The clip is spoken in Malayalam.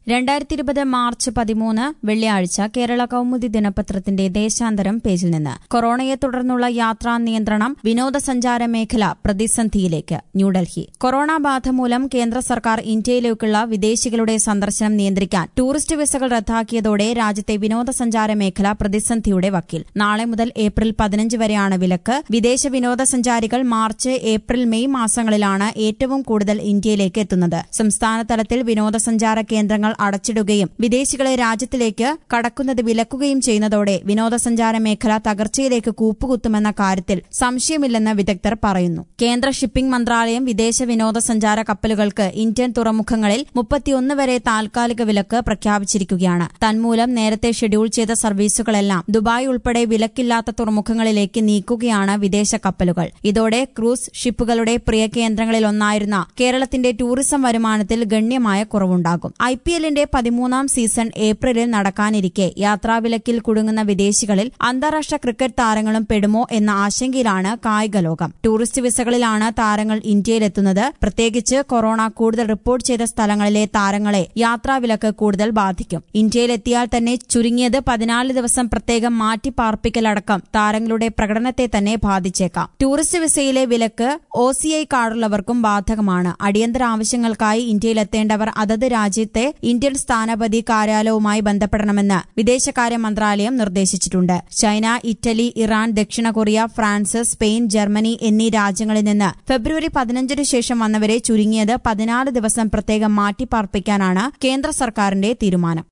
രണ്ടായിരത്തി ഇരുപത് മാർച്ച് പതിമൂന്ന് വെള്ളിയാഴ്ച കേരള കൌമുദി ദിനപത്രത്തിന്റെ ദേശാന്തരം പേജിൽ നിന്ന് കൊറോണയെ തുടർന്നുള്ള യാത്രാ നിയന്ത്രണം വിനോദസഞ്ചാര മേഖല പ്രതിസന്ധിയിലേക്ക് ന്യൂഡൽഹി കൊറോണ ബാധ മൂലം കേന്ദ്ര സർക്കാർ ഇന്ത്യയിലേക്കുള്ള വിദേശികളുടെ സന്ദർശനം നിയന്ത്രിക്കാൻ ടൂറിസ്റ്റ് വിസകൾ റദ്ദാക്കിയതോടെ രാജ്യത്തെ വിനോദസഞ്ചാര മേഖല പ്രതിസന്ധിയുടെ വക്കിൽ നാളെ മുതൽ ഏപ്രിൽ പതിനഞ്ച് വരെയാണ് വിലക്ക് വിദേശ വിനോദസഞ്ചാരികൾ മാർച്ച് ഏപ്രിൽ മെയ് മാസങ്ങളിലാണ് ഏറ്റവും കൂടുതൽ ഇന്ത്യയിലേക്ക് എത്തുന്നത് സംസ്ഥാന തലത്തിൽ വിനോദസഞ്ചാര കേന്ദ്രങ്ങൾ അടച്ചിടുകയും വിദേശികളെ രാജ്യത്തിലേക്ക് കടക്കുന്നത് വിലക്കുകയും ചെയ്യുന്നതോടെ വിനോദസഞ്ചാര മേഖല തകർച്ചയിലേക്ക് കൂപ്പുകുത്തുമെന്ന കാര്യത്തിൽ സംശയമില്ലെന്ന് വിദഗ്ധർ പറയുന്നു കേന്ദ്ര ഷിപ്പിംഗ് മന്ത്രാലയം വിദേശ വിനോദസഞ്ചാര കപ്പലുകൾക്ക് ഇന്ത്യൻ തുറമുഖങ്ങളിൽ മുപ്പത്തിയൊന്ന് വരെ താൽക്കാലിക വിലക്ക് പ്രഖ്യാപിച്ചിരിക്കുകയാണ് തന്മൂലം നേരത്തെ ഷെഡ്യൂൾ ചെയ്ത സർവീസുകളെല്ലാം ദുബായ് ഉൾപ്പെടെ വിലക്കില്ലാത്ത തുറമുഖങ്ങളിലേക്ക് നീക്കുകയാണ് വിദേശ കപ്പലുകൾ ഇതോടെ ക്രൂസ് ഷിപ്പുകളുടെ പ്രിയ കേന്ദ്രങ്ങളിലൊന്നായിരുന്ന കേരളത്തിന്റെ ടൂറിസം വരുമാനത്തിൽ ഗണ്യമായ കുറവുണ്ടാകും ഐ പി എല്ലിന്റെ പതിമൂന്നാം സീസൺ ഏപ്രിലിൽ നടക്കാനിരിക്കെ യാത്രാവിലക്കിൽ കുടുങ്ങുന്ന വിദേശികളിൽ അന്താരാഷ്ട്ര ക്രിക്കറ്റ് താരങ്ങളും പെടുമോ എന്ന ആശങ്കയിലാണ് കായിക ലോകം ടൂറിസ്റ്റ് വിസകളിലാണ് താരങ്ങൾ ഇന്ത്യയിലെത്തുന്നത് പ്രത്യേകിച്ച് കൊറോണ കൂടുതൽ റിപ്പോർട്ട് ചെയ്ത സ്ഥലങ്ങളിലെ താരങ്ങളെ യാത്രാവിലക്ക് കൂടുതൽ ബാധിക്കും ഇന്ത്യയിലെത്തിയാൽ തന്നെ ചുരുങ്ങിയത് പതിനാല് ദിവസം പ്രത്യേകം മാറ്റി പാർപ്പിക്കലടക്കം താരങ്ങളുടെ പ്രകടനത്തെ തന്നെ ബാധിച്ചേക്കാം ടൂറിസ്റ്റ് വിസയിലെ വിലക്ക് ഒ സി ഐ കാർഡുള്ളവർക്കും ബാധകമാണ് അടിയന്തര ആവശ്യങ്ങൾക്കായി ഇന്ത്യയിലെത്തേണ്ടവർ അതത് രാജ്യത്തെ ഇന്ത്യൻ സ്ഥാനപതി കാര്യാലയവുമായി ബന്ധപ്പെടണമെന്ന് വിദേശകാര്യ മന്ത്രാലയം നിർദ്ദേശിച്ചിട്ടുണ്ട് ചൈന ഇറ്റലി ഇറാൻ ദക്ഷിണ കൊറിയ ഫ്രാൻസ് സ്പെയിൻ ജർമ്മനി എന്നീ രാജ്യങ്ങളിൽ നിന്ന് ഫെബ്രുവരി പതിനഞ്ചിന് ശേഷം വന്നവരെ ചുരുങ്ങിയത് പതിനാല് ദിവസം പ്രത്യേകം മാറ്റിപ്പാർപ്പിക്കാനാണ് കേന്ദ്ര സർക്കാരിന്റെ തീരുമാനം